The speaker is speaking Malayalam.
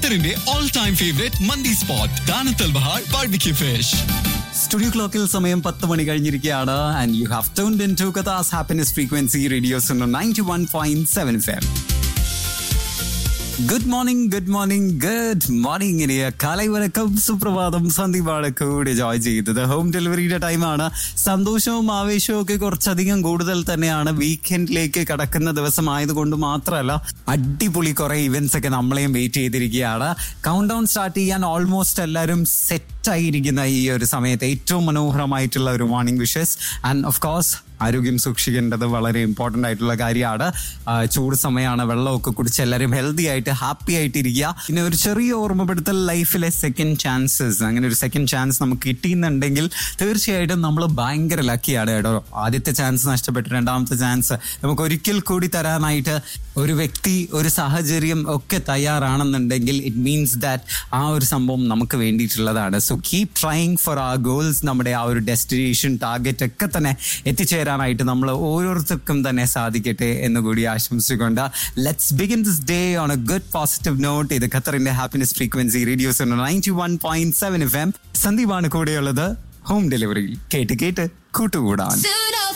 ഖത്തറിന്റെ ഓൾ ടൈം ഫേവറേറ്റ് മന്തി സ്പോട്ട് ദാനത്തൽ ബഹാർ ബാർബിക്യൂ ഫിഷ് സ്റ്റുഡിയോ ക്ലോക്കിൽ സമയം പത്ത് മണി കഴിഞ്ഞിരിക്കുകയാണ് and you have tuned in to Qatar's happiness frequency radios ninety one point seven FM good morning good morning good morning ഇനിയ കലൈ വണക്കം സുപ്രഭാതം സന്ദീപാണ് കൂടി ജോയ് ചെയ്തത് ഹോം ഡെലിവറിയുടെ ടൈമാണ് സന്തോഷവും ആവേശവും ഒക്കെ കുറച്ചധികം കൂടുതൽ തന്നെയാണ് വീക്കെൻഡിലേക്ക് കടക്കുന്ന ദിവസമായതുകൊണ്ട് മാത്രമല്ല അടിപൊളി കുറെ ഇവന്റ്സ് ഒക്കെ നമ്മളെയും വെയിറ്റ് ചെയ്തിരിക്കുകയാണ് കൗണ്ട് ഡൗൺ സ്റ്റാർട്ട് ചെയ്യാൻ ഓൾമോസ്റ്റ് എല്ലാവരും സെറ്റ് ആയിരിക്കുന്ന ഈ ഒരു സമയത്ത് ഏറ്റവും മനോഹരമായിട്ടുള്ള ഒരു morning wishes and of course ആരോഗ്യം സൂക്ഷിക്കേണ്ടത് വളരെ ഇമ്പോർട്ടൻ്റ് ആയിട്ടുള്ള കാര്യമാണ് ആ, ചൂട് സമയമാണ് വെള്ളമൊക്കെ കുടിച്ച് എല്ലാവരും ഹെൽത്തി ആയിട്ട് ഹാപ്പി ആയിട്ട് ഇരിക്കുക പിന്നെ ഒരു ചെറിയ ഓർമ്മപ്പെടുത്തൽ ലൈഫിലെ സെക്കൻഡ് ചാൻസസ് അങ്ങനെ ഒരു സെക്കൻഡ് ചാൻസ് നമുക്ക് കിട്ടിയെന്നുണ്ടെങ്കിൽ തീർച്ചയായിട്ടും നമ്മൾ ഭയങ്കര ലക്കിയാണ് കേട്ടോ ആദ്യത്തെ ചാൻസ് നഷ്ടപ്പെട്ടു രണ്ടാമത്തെ ചാൻസ് നമുക്ക് ഒരിക്കൽ കൂടി തരാനായിട്ട് ഒരു വ്യക്തി ഒരു സാഹചര്യം ഒക്കെ തയ്യാറാണെന്നുണ്ടെങ്കിൽ ഇറ്റ് മീൻസ് ദാറ്റ് ആ ഒരു സംഭവം നമുക്ക് വേണ്ടിയിട്ടുള്ളതാണ് സോ കീപ് ട്രൈങ് ഫോർ ആ ഗോൾസ് നമ്മുടെ ആ ഒരു ഡെസ്റ്റിനേഷൻ ടാർഗറ്റ് ഒക്കെ തന്നെ എത്തിച്ചേരാനായിട്ട് നമ്മൾ ഓരോരുത്തർക്കും തന്നെ സാധിക്കട്ടെ എന്ന് കൂടി ആശംസിച്ചുകൊണ്ട് let's begin this day on a good positive note ഇത് ഖത്തറിന്റെ happiness frequency radios ninety one point seven F M സന്ദീപാണ് കൂടെയുള്ളത് ഹോം ഡെലിവറിയിൽ കേട്ട് കേട്ട് കൂട്ടുകൂടാൻ